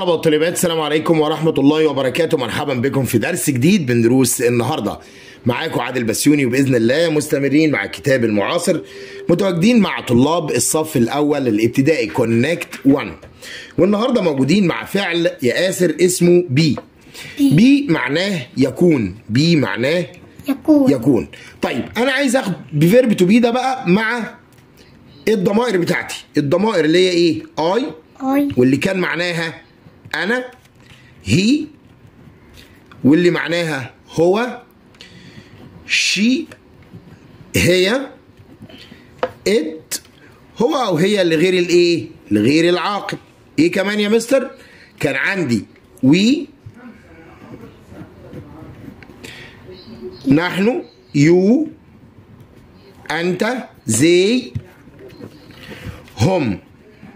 الطلبة والطالبات السلام عليكم ورحمة الله وبركاته مرحبا بكم في درس جديد من دروس النهاردة معاكم عادل بسيوني وبإذن الله مستمرين مع الكتاب المعاصر متواجدين مع طلاب الصف الأول الابتدائي كونكت 1 والنهاردة موجودين مع فعل ياسر اسمه بي بي معناه يكون بي معناه يكون يكون طيب انا عايز اخد بفيرب تو بي ده بقى مع الضمائر بتاعتي الضمائر اللي هي ايه اي اي واللي كان معناها انا هي واللي معناها هو شي هي ات هو او هي اللي غير الايه لغير العاقل ايه كمان يا مستر كان عندي وي نحن يو انت زي هم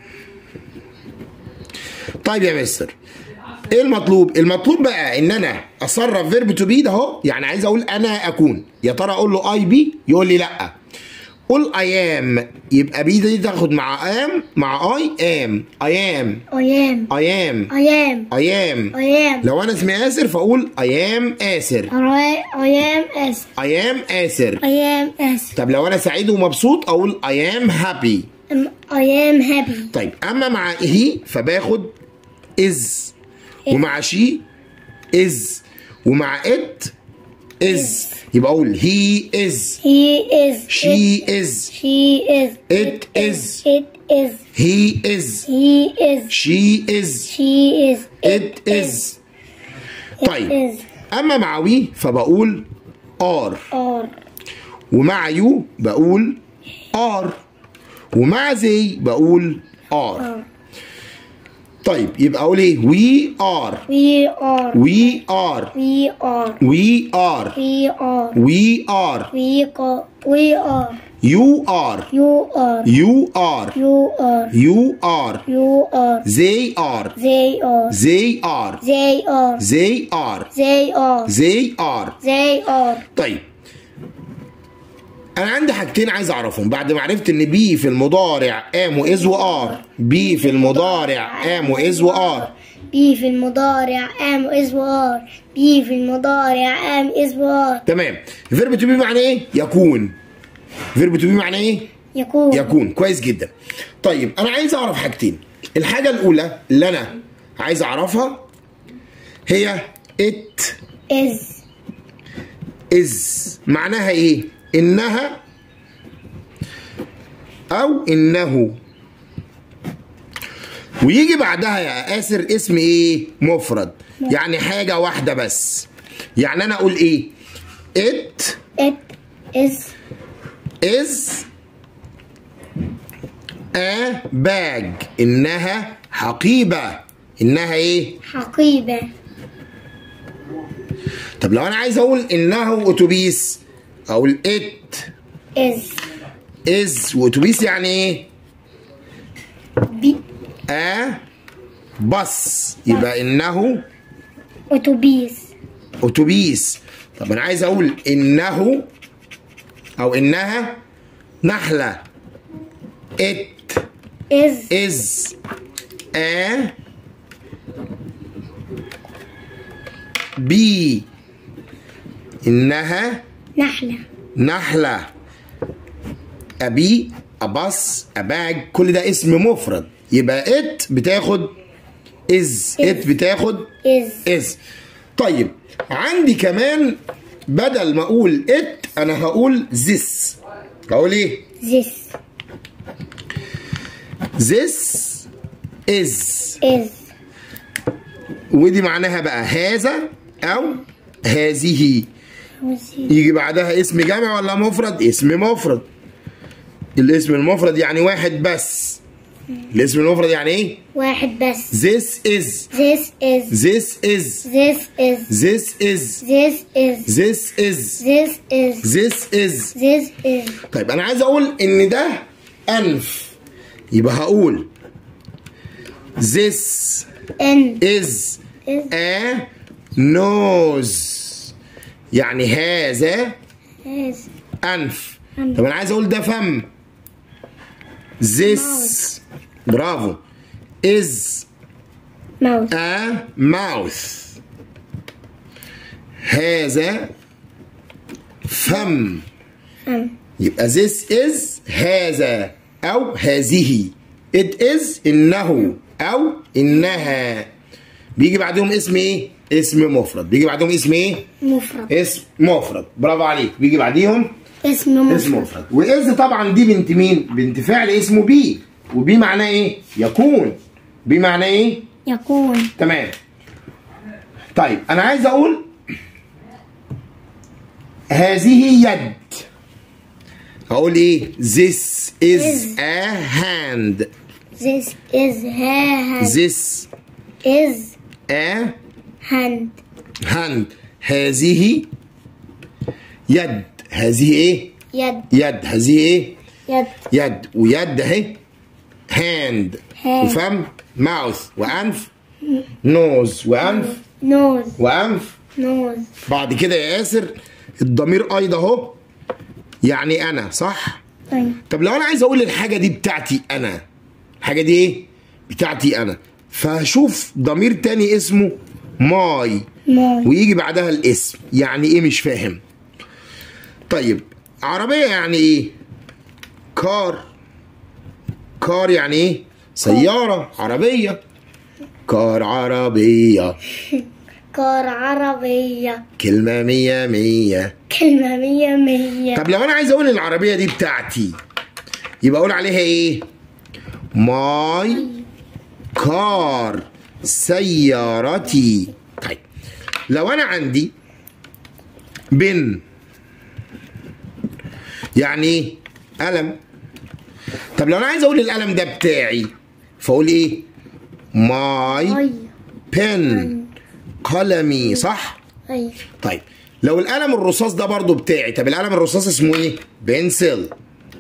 طيب يا مستر ايه المطلوب المطلوب بقى ان انا اصرف فيرب تو بي ده اهو يعني عايز اقول انا اكون يا ترى اقول له اي بي يقول لي لا قول اي ام يبقى بي دي تاخد مع ام مع اي ام اي ام ايام اي ام ايام اي ام ايام لو انا اسمي اسر فاقول اي ام اسر ايام اس اي ام اسر ايام اس طب لو انا سعيد ومبسوط اقول اي ام هابي ايام هابي طيب اما مع هي فباخد از ومع شي از ومع ات از يبقى اقول هي از he is شي از she is it is it is هي از he is شي از she is it is طيب is اما مع وي فبقول ار or ومع يو بقول ار ومع زي بقول ار طيب يبقى اقول ايه وي ار we are وي ار we are وي ار we are وي ار we go we are يو ار you are يو ار you are يو ار you are زي ار they are زي ار they are زي ار they are زي ار they are طيب انا عندي حاجتين عايز اعرفهم بعد ما عرفت ان بي في المضارع ام واز وار بي في المضارع ام واز وار بي في المضارع am is وار بي في المضارع am is وار تمام فيرب تو بي معناه ايه يكون فيرب تو بي معناه ايه يكون يكون كويس جدا طيب انا عايز اعرف حاجتين الحاجه الاولى اللي انا عايز اعرفها هي ات is از معناها ايه انها او انه ويجي بعدها يا اسر اسم ايه مفرد يعني حاجه واحده بس يعني انا اقول ايه it it is is a bag انها حقيبه انها ايه حقيبة طب لو انا عايز اقول انه اتوبيس اقول it is is واتوبيس يعني ايه بي a بس يبقى انه أتوبيس اتوبيس طب انا عايز اقول انه او انها نحله it is is a bee انها نحلة نحله ابي ابص اباج كل ده اسم مفرد يبقى ات بتاخد از ات بتاخد is از طيب عندي كمان بدل ما اقول ات انا هقول this هقول ايه this this is is ودي معناها بقى هذا او هذه يجي بعدها اسم جمع ولا مفرد اسم مفرد الاسم المفرد يعني واحد بس الاسم المفرد يعني ايه واحد بس this is this is this is this is this is this is this is this is this is this is طيب انا عايز اقول ان ده انف يبقى هقول this in is is a nose يعني هذا is انف طب انا عايز اقول ده فم this برافو is mouse a mouth هذا فم um, يبقى this is هذا أو هذه it is إنه أو إنها بيجي بعدهم اسم إيه؟ اسم مفرد بيجي بعدهم اسم إيه؟ مفرد اسم مفرد برافو عليك بيجي بعديهم اسم اسم مفرد مفرد وإز طبعا دي بنت مين؟ بنت فعل اسمه بي وبي معناه إيه؟ يكون بي معناه إيه؟ يكون تمام طيب انا عايز اقول هذه يد اقول ايه this is a hand this is hand this is a hand hand هذه يد هذه ايه يد يد هذه ايه يد يد ويد اهي hand hand. وفم mouth وانف nose وانف nose وانف nose بعد كده يا ياسر الضمير ايضا اهو يعني انا صح طيب طب لو انا عايز اقول الحاجه دي بتاعتي انا الحاجه دي ايه بتاعتي انا فهشوف ضمير تاني اسمه ماي ماي ويجي بعدها الاسم يعني ايه مش فاهم طيب عربيه يعني ايه كار كار يعني ايه سياره عربيه كار عربيه كار عربية كلمه مية مية كلمة مية مية طب لو انا عايز اقول العربيه دي بتاعتي يبقى اقول عليها ايه ماي كار سيارتي طيب لو انا عندي بن يعني ايه قلم طب لو انا عايز اقول القلم ده بتاعي فاقول ايه ماي أي بن قلمي صح أي طيب لو القلم الرصاص ده برضو بتاعي طب القلم الرصاص اسمه ايه بنسل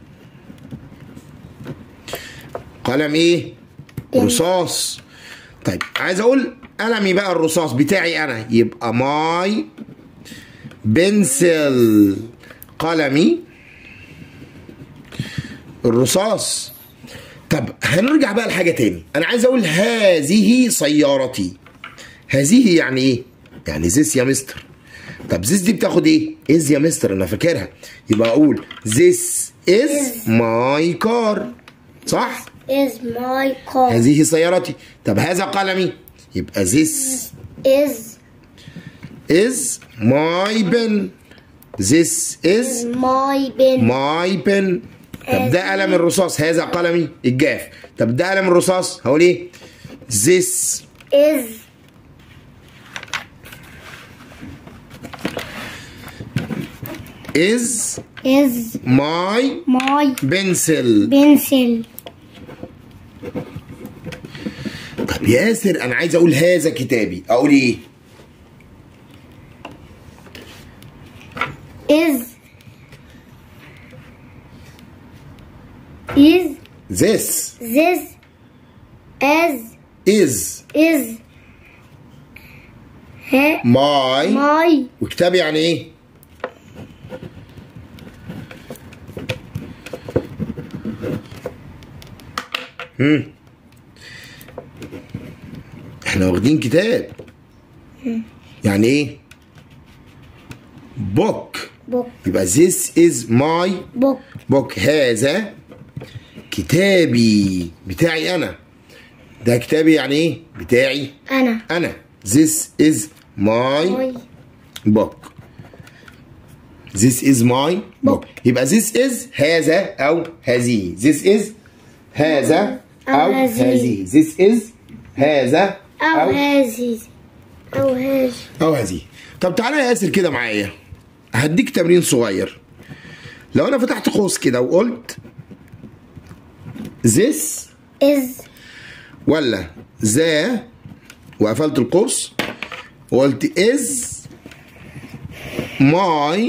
قلم ايه رصاص طيب عايز اقول قلمي بقى الرصاص بتاعي انا يبقى ماي بنسل قلمي الرصاص طب هنرجع بقى لحاجه تاني انا عايز اقول هذه سيارتي هذه يعني ايه يعني زيس يا مستر طب زيس دي بتاخد ايه از يا مستر انا فاكرها يبقى اقول this is my car صح is my car هذه سيارتي طب هذا قلمي يبقى this is is my pen this is my bin my pen طب ده قلم الرصاص هذا قلمي الجاف طب ده قلم الرصاص هقول ايه this is is is my my pencil pencil طب ياسر انا عايز اقول هذا كتابي اقول ايه is is this this as is is ha my my وكتابي يعني ايه هم احنا واخدين كتاب يعني ايه book book يبقى this is my book book هذا كتابي بتاعي انا ده كتابي يعني ايه بتاعي أنا انا this is my my book this is my book يبقى this is هذا او هذه this is هذا أو او هذه. هذه this is هذا أو او هذه أو هذه او هذه طب تعالى يا ياسر كده معايا هديك تمرين صغير لو انا فتحت قوس كده وقلت this is ولا ذا وقفلت القوس وقلت is my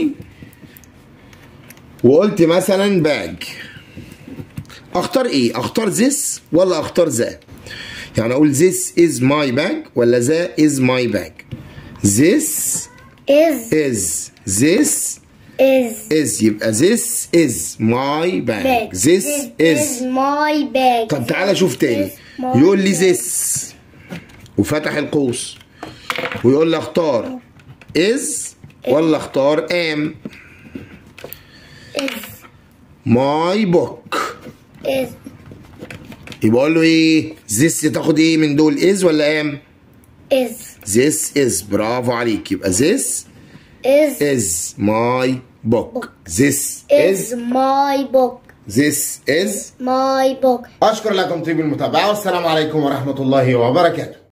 وقلت مثلا باج اختار ايه اختار this ولا اختار ذا يعني اقول this is my bag ولا ذا is my bag this is is this is is يبقى this is my bag bag this is my bag طب تعالى شوف تاني This my يقول لي bag. this وفتح القوس ويقول لي اختار از ولا اختار ام is ماي بوك is يبقى اقول له ايه this تاخد ايه من دول از ولا ام is this is برافو عليك يبقى this is is my book this is is my book this is my book أشكر لكم طيب المتابعة والسلام عليكم ورحمة الله وبركاته